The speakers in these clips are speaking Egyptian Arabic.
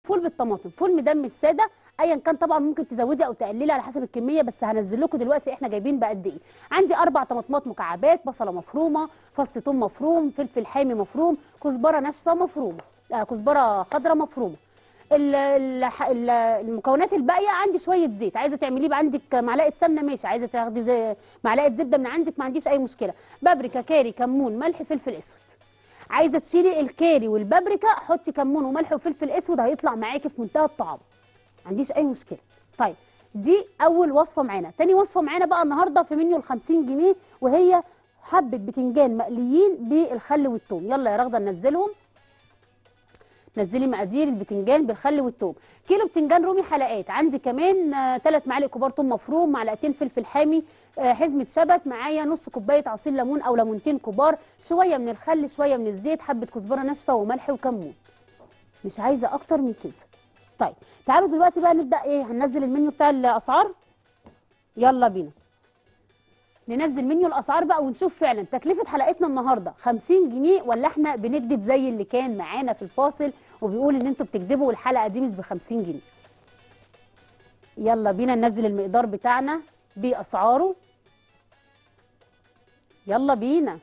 فول بالطماطم فول مدمس ساده ايا كان طبعا ممكن تزودي او تقللي على حسب الكميه بس هنزل لكم دلوقتي احنا جايبين بقد ايه عندي اربع طماطمات مكعبات بصله مفرومه فص ثوم مفروم فلفل حامي مفروم كزبره ناشفه مفرومه آه كزبره خضراء مفرومه ال- ال- ال- المكونات الباقيه عندي شويه زيت عايزه تعمليه يبقى عندك معلقه سمنه ماشي عايزه تاخدي زي معلقه زبده من عندك ما عنديش اي مشكله بابريكا كاري كمون ملح فلفل اسود عايزه تشيلي الكاري والبابريكا حطي كمون وملح وفلفل اسود هيطلع معاكي في منتهى الطعام ما عنديش اي مشكله طيب دي اول وصفه معانا تاني وصفه معانا بقى النهارده في منيو ال 50 جنيه وهي حبه بتنجان مقليين بالخل والثوم يلا يا رغده ننزلهم نزلي مقادير البتنجان بالخل والثوم كيلو بتنجان رومي حلقات عندي كمان ثلاث معالق كبار ثوم مفروم معلقتين فلفل حامي آه، حزمه شبت معايا نص كوبايه عصير ليمون او ليمونتين كبار شويه من الخل شويه من الزيت حبه كزبره ناشفه وملح وكمون مش عايزه اكتر من كده طيب تعالوا دلوقتي بقى نبدا ايه هننزل المنيو بتاع الاسعار يلا بينا ننزل منيو الاسعار بقى ونشوف فعلا تكلفه حلقتنا النهارده 50 جنيه ولا احنا بنكذب زي اللي كان معانا في الفاصل وبيقول ان انتوا بتكذبوا والحلقه دي مش ب 50 جنيه يلا بينا ننزل المقدار بتاعنا باسعاره يلا بينا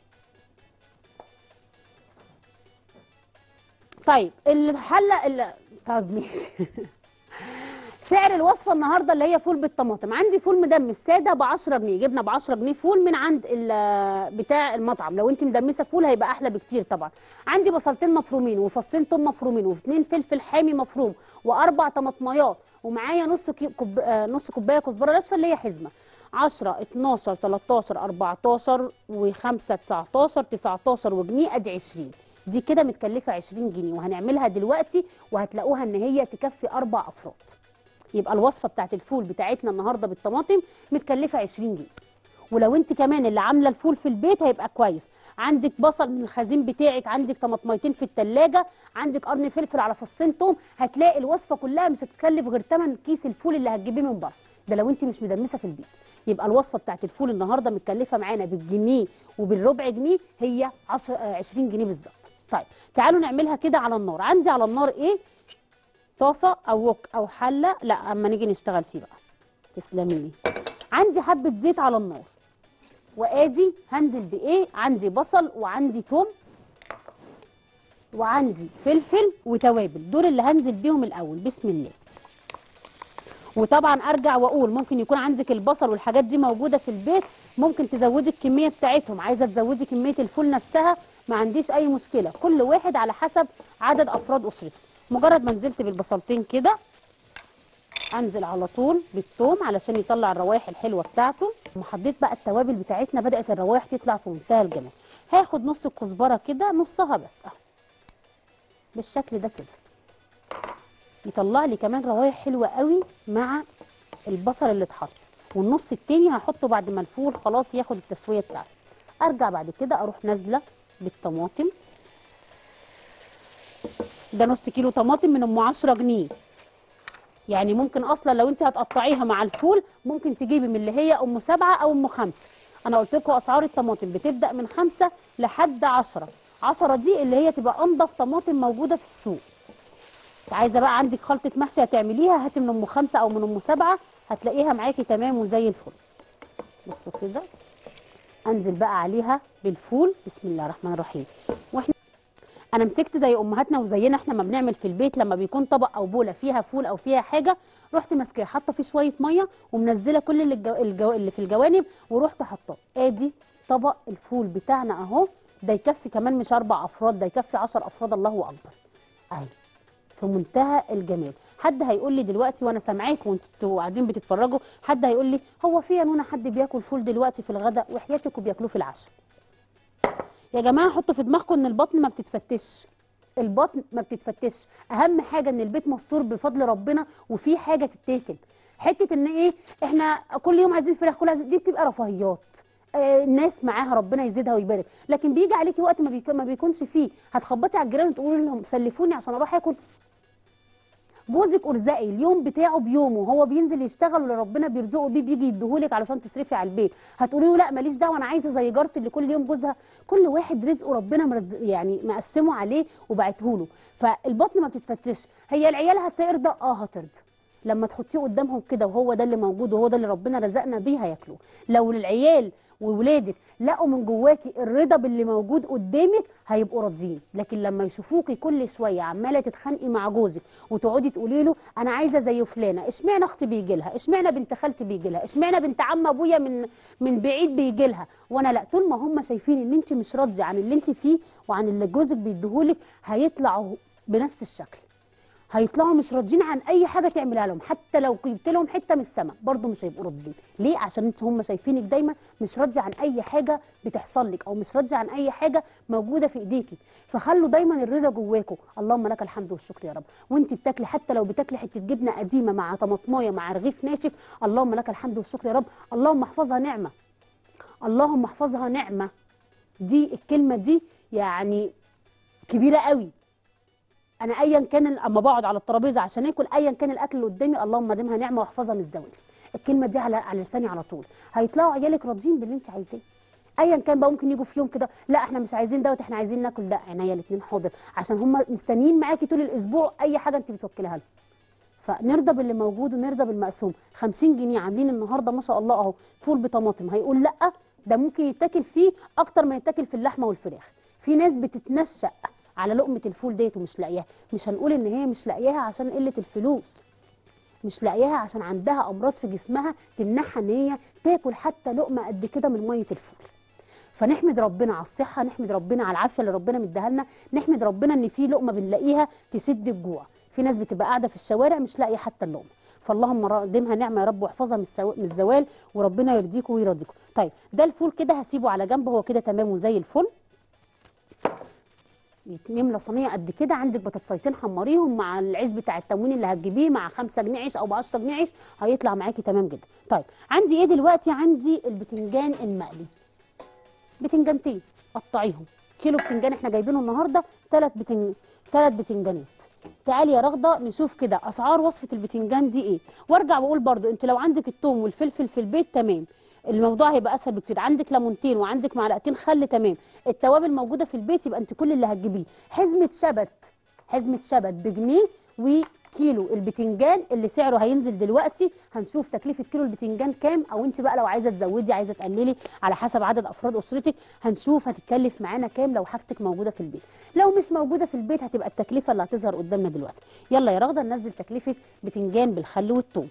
طيب الحله اللي طب ماشي سعر الوصفه النهارده اللي هي فول بالطماطم عندي فول مدمس ساده ب 10 جنيه جبنا ب 10 جنيه فول من عند ال- بتاع المطعم لو انت مدمسه فول هيبقى احلى بكتير طبعا عندي بصلتين مفرومين وفصين توم مفرومين واثنين فلفل حامي مفروم واربع طماطميات ومعايا نص كي- كوب... آه، نص كوبايه كزبره ناشفه اللي هي حزمه 10 12 13 14 و5 19 19 وجنيه ادي 20 دي كده متكلفه 20 جنيه وهنعملها دلوقتي وهتلاقوها ان هي تكفي اربع افراد يبقى الوصفه بتاعت الفول بتاعتنا النهارده بالطماطم متكلفه 20 جنيه ولو انت كمان اللي عامله الفول في البيت هيبقى كويس عندك بصل من الخزين بتاعك عندك طماطميتين في التلاجة عندك قرن فلفل على فصين توم هتلاقي الوصفه كلها مش هتكلف غير ثمن كيس الفول اللي هتجيبيه من بره ده لو انت مش مدمسه في البيت يبقى الوصفه بتاعت الفول النهارده متكلفه معانا بالجنيه وبالربع جنيه هي 10 آه، 20 جنيه بالظبط طيب تعالوا نعملها كده على النار عندي على النار ايه طاسه او وك او حله لا اما نيجي نشتغل فيه بقى تسلمي لي عندي حبه زيت على النار وادي هنزل بايه عندي بصل وعندي توم وعندي فلفل وتوابل دول اللي هنزل بيهم الاول بسم الله وطبعا ارجع واقول ممكن يكون عندك البصل والحاجات دي موجوده في البيت ممكن تزودي الكميه بتاعتهم عايزه تزودي كميه الفول نفسها ما عنديش اي مشكله كل واحد على حسب عدد افراد اسرته مجرد ما نزلت بالبصلتين كده انزل على طول بالثوم علشان يطلع الروائح الحلوه بتاعته وحطيت بقى التوابل بتاعتنا بدات الروائح تطلع في منتهى الجمال هاخد نص الكزبره كده نصها بس اهو بالشكل ده كده يطلع لي كمان روايح حلوه قوي مع البصل اللي اتحط والنص التاني هحطه بعد ما الفول خلاص ياخد التسويه بتاعته ارجع بعد كده اروح نازله بالطماطم ده نص كيلو طماطم من ام 10 جنيه يعني ممكن اصلا لو انت هتقطعيها مع الفول ممكن تجيبي من اللي هي ام سبعة او ام خمسة انا قلت لكم اسعار الطماطم بتبدا من خمسة لحد عشرة عشرة دي اللي هي تبقى انضف طماطم موجوده في السوق عايزه بقى عندك خلطه محشي هتعمليها هاتي من ام خمسة او من ام سبعة هتلاقيها معاكي تمام وزي الفل بصوا كده انزل بقى عليها بالفول بسم الله الرحمن الرحيم واحنا انا مسكت زي امهاتنا وزينا احنا ما بنعمل في البيت لما بيكون طبق او بوله فيها فول او فيها حاجه رحت ماسكاه حاطه فيه شويه ميه ومنزله كل اللي, الجو... الجو... اللي في الجوانب ورحت حاطاه ادي طبق الفول بتاعنا اهو ده يكفي كمان مش اربع افراد ده يكفي 10 افراد الله اكبر اهي في منتهى الجمال حد هيقول لي دلوقتي وانا سامعاك وانتوا قاعدين بتتفرجوا حد هيقول لي هو في يا نونا حد بياكل فول دلوقتي في الغداء وحياتكم بياكلوه في العشاء يا جماعه حطوا في دماغكم ان البطن ما بتتفتش البطن ما بتتفتش اهم حاجه ان البيت مستور بفضل ربنا وفي حاجه تتاكل حته ان ايه احنا كل يوم عايزين فراخ كل عايزين دي بتبقى رفاهيات آه، الناس معاها ربنا يزيدها ويبارك لكن بيجي عليكي وقت ما, بيك... ما بيكونش فيه هتخبطي على الجيران وتقولي لهم سلفوني عشان اروح اكل جوزك ارزقي اليوم بتاعه بيومه هو بينزل يشتغل واللي ربنا بيرزقه بيه بيجي يديهولك علشان تصرفي على البيت هتقولي له لا ماليش دعوه انا عايزه زي جارتي اللي كل يوم جوزها كل واحد رزقه ربنا مرزق يعني مقسمه عليه وبعته له فالبطن ما بتتفتش هي العيال هترضى اه هترضى لما تحطيه قدامهم كده وهو ده اللي موجود وهو ده اللي ربنا رزقنا بيه هياكلوه لو العيال وولادك لقوا من جواكي الرضا باللي موجود قدامك هيبقوا راضيين لكن لما يشوفوكي كل شويه عماله تتخانقي مع جوزك وتقعدي تقولي له انا عايزه زي فلانه اشمعنى اختي بيجي لها اشمعنى بنت خالتي بيجي لها اشمعنى بنت عم ابويا من من بعيد بيجي لها وانا لا طول ما هم شايفين ان انت مش راضيه عن اللي انت فيه وعن اللي جوزك بيديهولك هيطلعوا بنفس الشكل هيطلعوا مش راضيين عن اي حاجه تعملها لهم حتى لو جبت لهم حته من السماء برضه مش هيبقوا راضيين ليه عشان انت هم شايفينك دايما مش راضيه عن اي حاجه بتحصل لك او مش راضيه عن اي حاجه موجوده في ايديكي فخلوا دايما الرضا جواكم اللهم لك الحمد والشكر يا رب وانت بتاكلي حتى لو بتاكلي حته جبنه قديمه مع طماطمايه مع رغيف ناشف اللهم لك الحمد والشكر يا رب اللهم احفظها نعمه اللهم احفظها نعمه دي الكلمه دي يعني كبيره قوي انا ايا كان ال- اما بقعد على الترابيزه عشان اكل ايا كان الاكل اللي قدامي اللهم ديمها نعمه واحفظها من الزوال الكلمه دي على على لساني على طول هيطلعوا عيالك راضيين باللي انت عايزاه ايا كان بقى ممكن يجوا في يوم كده لا احنا مش عايزين دوت احنا عايزين ناكل ده عينيا الاثنين حاضر عشان هم مستنيين معاكي طول الاسبوع اي حاجه انت بتوكلها لهم فنرضى باللي موجود ونرضى بالمقسوم 50 جنيه عاملين النهارده ما شاء الله اهو فول بطماطم هيقول لا ده ممكن يتاكل فيه اكتر ما يتاكل في اللحمه والفراخ في ناس بتتنشأ على لقمه الفول ديت ومش لاقياها مش هنقول ان هي مش لاقياها عشان قله الفلوس مش لاقياها عشان عندها امراض في جسمها تمنعها ان هي تاكل حتى لقمه قد كده من ميه الفول فنحمد ربنا على الصحه نحمد ربنا على العافيه اللي ربنا مديها لنا نحمد ربنا ان في لقمه بنلاقيها تسد الجوع في ناس بتبقى قاعده في الشوارع مش لاقيه حتى اللقمه فاللهم قدمها نعمه يا رب واحفظها من السو- من الزوال وربنا يرضيكم ويرضيكم طيب ده الفول كده هسيبه على جنب هو كده تمام وزي الفل نملى صينيه قد كده عندك بطاطسيتين حمريهم مع العيش بتاع التموين اللي هتجيبيه مع 5 جنيه عيش او ب 10 جنيه عيش هيطلع معاكي تمام جدا طيب عندي ايه دلوقتي عندي البتنجان المقلي بتنجانتين قطعيهم كيلو بتنجان احنا جايبينه النهارده ثلاث بتنج ثلاث بتنجانات تعالي يا رغده نشوف كده اسعار وصفه البتنجان دي ايه وارجع واقول برضو انت لو عندك الثوم والفلفل في البيت تمام الموضوع هيبقى اسهل بكتير عندك ليمونتين وعندك معلقتين خل تمام التوابل موجوده في البيت يبقى انت كل اللي هتجيبيه حزمه شبت حزمه شبت بجنيه وكيلو البتنجان اللي سعره هينزل دلوقتي هنشوف تكلفه كيلو البتنجان كام او انت بقى لو عايزه تزودي عايزه تقللي على حسب عدد افراد اسرتك هنشوف هتتكلف معانا كام لو حاجتك موجوده في البيت لو مش موجوده في البيت هتبقى التكلفه اللي هتظهر قدامنا دلوقتي يلا يا رغده ننزل تكلفه بتنجان بالخل والثوم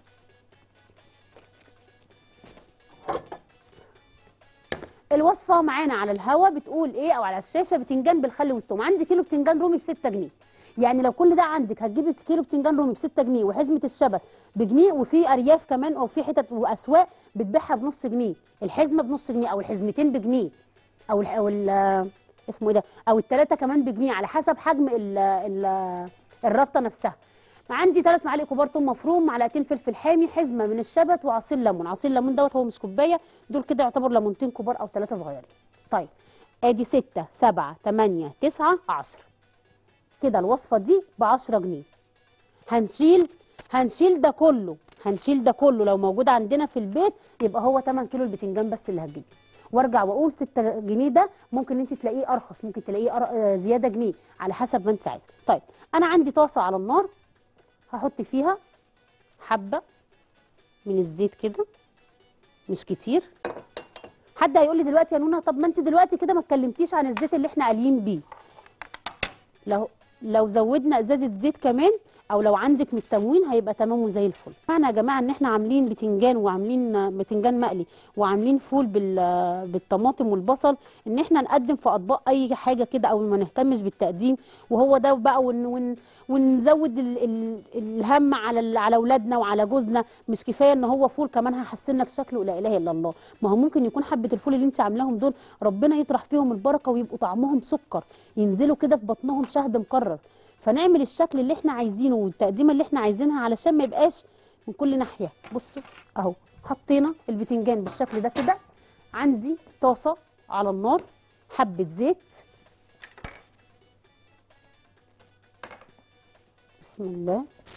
الوصفه معانا على الهوا بتقول ايه او على الشاشه بتنجان بالخل والثوم عندي كيلو بتنجان رومي ب 6 جنيه يعني لو كل ده عندك هتجيبي كيلو بتنجان رومي ب 6 جنيه وحزمه الشبت بجنيه وفي ارياف كمان او في حتت واسواق بتبيعها بنص جنيه الحزمه بنص جنيه او الحزمتين بجنيه او ال او ال اسمه ايه ده او الثلاثه كمان بجنيه على حسب حجم ال ال الربطه نفسها عندي ثلاث معالق كبار ثوم مفروم معلقتين فلفل حامي حزمه من الشبت وعصير ليمون عصير ليمون دوت هو مش كوبايه دول كده يعتبر ليمونتين كبار او ثلاثه صغيرين طيب ادي 6 7 8 9 10 كده الوصفه دي ب 10 جنيه هنشيل هنشيل ده كله هنشيل ده كله لو موجود عندنا في البيت يبقى هو 8 كيلو البتنجان بس اللي هتجيبيه وارجع واقول 6 جنيه ده ممكن انت تلاقيه ارخص ممكن تلاقيه أر- آه، زياده جنيه على حسب ما انت عايزه طيب انا عندي طاسه على النار هحط فيها حبه من الزيت كده مش كتير حد هيقول لي دلوقتي يا نونا طب ما انت دلوقتي كده ما اتكلمتيش عن الزيت اللي احنا قاليين بيه لو لو زودنا ازازه زيت كمان او لو عندك من التموين هيبقى تمام وزي الفل معنى يا جماعه ان احنا عاملين بتنجان وعاملين بتنجان مقلي وعاملين فول بال بالطماطم والبصل ان احنا نقدم في اطباق اي حاجه كده او ما نهتمش بالتقديم وهو ده بقى ون ون ونزود ال ال الهم على ال- على اولادنا وعلى جوزنا مش كفايه ان هو فول كمان هحسن لك شكله لا اله الا الله ما هو ممكن يكون حبه الفول اللي انت عاملاهم دول ربنا يطرح فيهم البركه ويبقوا طعمهم سكر ينزلوا كده في بطنهم شهد مكرر فنعمل الشكل اللي احنا عايزينه والتقديمه اللي احنا عايزينها علشان ما يبقاش من كل ناحيه بصوا اهو حطينا البتنجان بالشكل ده كده عندي طاسه على النار حبه زيت بسم الله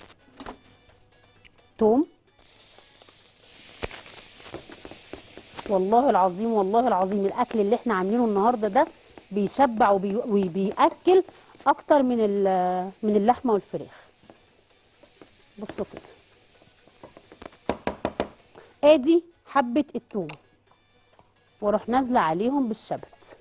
توم والله العظيم والله العظيم الاكل اللي احنا عاملينه النهارده ده بيشبع وبي... وبياكل اكتر من ال- من اللحمه والفراخ بصوا كده ادي حبه التوم واروح نازله عليهم بالشبت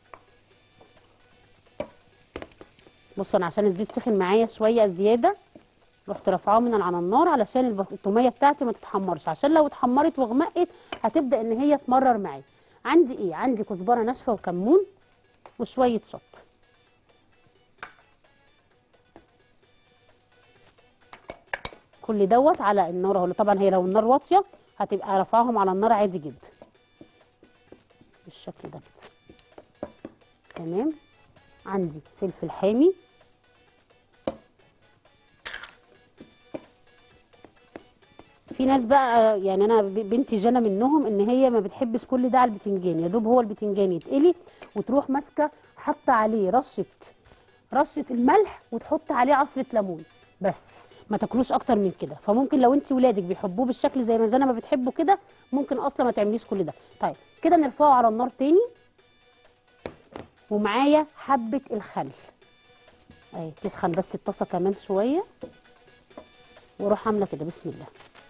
بصوا انا عشان الزيت سخن معايا شويه زياده رحت رافعاه من على النار علشان الب- التوميه بتاعتي ما تتحمرش عشان لو اتحمرت وغمقت هتبدا ان هي تمرر معايا عندي ايه عندي كزبره ناشفه وكمون وشويه شطه كل دوت على النار اهو طبعا هي لو النار واطيه هتبقى رافعاهم على النار عادي جدا بالشكل ده كده تمام عندي فلفل حامي في ناس بقى يعني انا ب- بنتي جنى منهم ان هي ما بتحبش كل ده على البتنجان يا دوب هو البتنجان يتقلي وتروح ماسكه حاطه عليه رشه رشه الملح وتحط عليه عصره ليمون بس ما تاكلوش اكتر من كده فممكن لو انت ولادك بيحبوه بالشكل زي ما جنى ما بتحبه كده ممكن اصلا ما تعمليش كل ده طيب كده نرفعه على النار تاني ومعايا حبه الخل اهي تسخن بس الطاسه كمان شويه واروح عامله كده بسم الله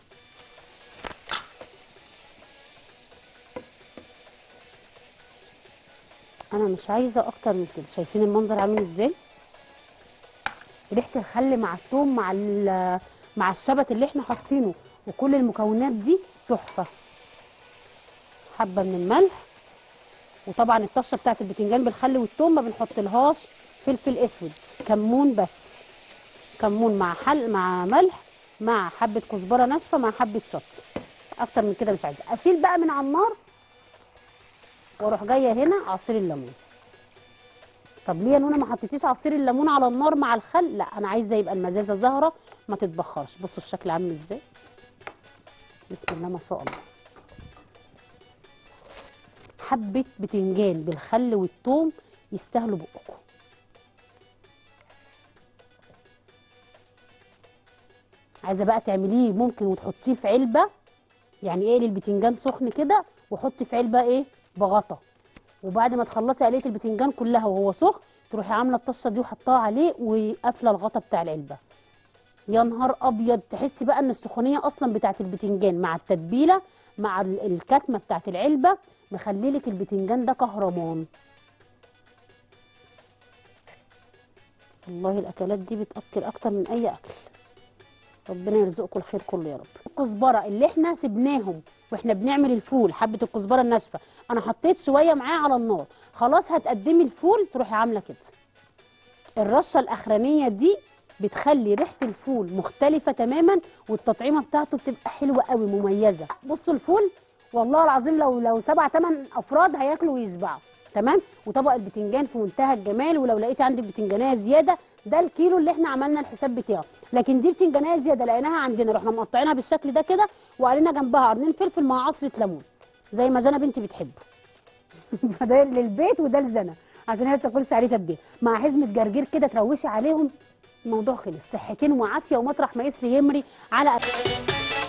انا مش عايزه اكتر من كده شايفين المنظر عامل ازاي ريحه الخل مع الثوم مع ال- مع الشبت اللي احنا حاطينه وكل المكونات دي تحفه حبه من الملح وطبعا الطشه بتاعت البتنجان بالخل والثوم ما بنحطلهاش فلفل اسود كمون بس كمون مع حل مع ملح مع حبه كزبره ناشفه مع حبه شطه اكتر من كده مش عايزه اشيل بقى من على النار واروح جايه هنا عصير الليمون طب ليه يا نونا ما حطيتيش عصير الليمون على النار مع الخل لا انا عايزه يبقى المزازه زهره ما تتبخرش بصوا الشكل عامل ازاي بسم الله ما شاء الله حبه بتنجان بالخل والثوم يستاهلوا بقكم عايزه بقى تعمليه ممكن وتحطيه في علبه يعني ايه البتنجان سخن كده وحطي في علبه ايه بغطا وبعد ما تخلصي قليه البتنجان كلها وهو سخن تروحي عامله الطشه دي وحطاها عليه وقافله الغطا بتاع العلبه يا نهار ابيض تحسي بقى ان السخونيه اصلا بتاعت البتنجان مع التتبيله مع ال- الكتمه بتاعت العلبه مخليلك البتنجان ده كهرمان والله الاكلات دي بتاكل اكتر من اي اكل ربنا يرزقكم الخير كله يا رب الكزبره اللي احنا سبناهم واحنا بنعمل الفول حبه الكزبره الناشفه انا حطيت شويه معاه على النار خلاص هتقدمي الفول تروحي عامله كده الرشه الاخرانيه دي بتخلي ريحه الفول مختلفه تماما والتطعيمه بتاعته بتبقى حلوه قوي مميزه بصوا الفول والله العظيم لو لو سبع ثمان افراد هياكلوا ويشبعوا تمام وطبق البتنجان في منتهى الجمال ولو لقيتي عندك بتنجانيه زياده ده الكيلو اللي احنا عملنا الحساب بتاعه لكن دي بتنجانيه زياده لقيناها عندنا رحنا مقطعينها بالشكل ده كده وقالنا جنبها قرنين فلفل مع عصره ليمون زي ما جنى بنتي بتحبه فده للبيت وده لجنى عشان هي ما بتاكلش عليه تبديل مع حزمه جرجير كده تروشي عليهم الموضوع خلص صحتين وعافيه ومطرح ما يسري يمري على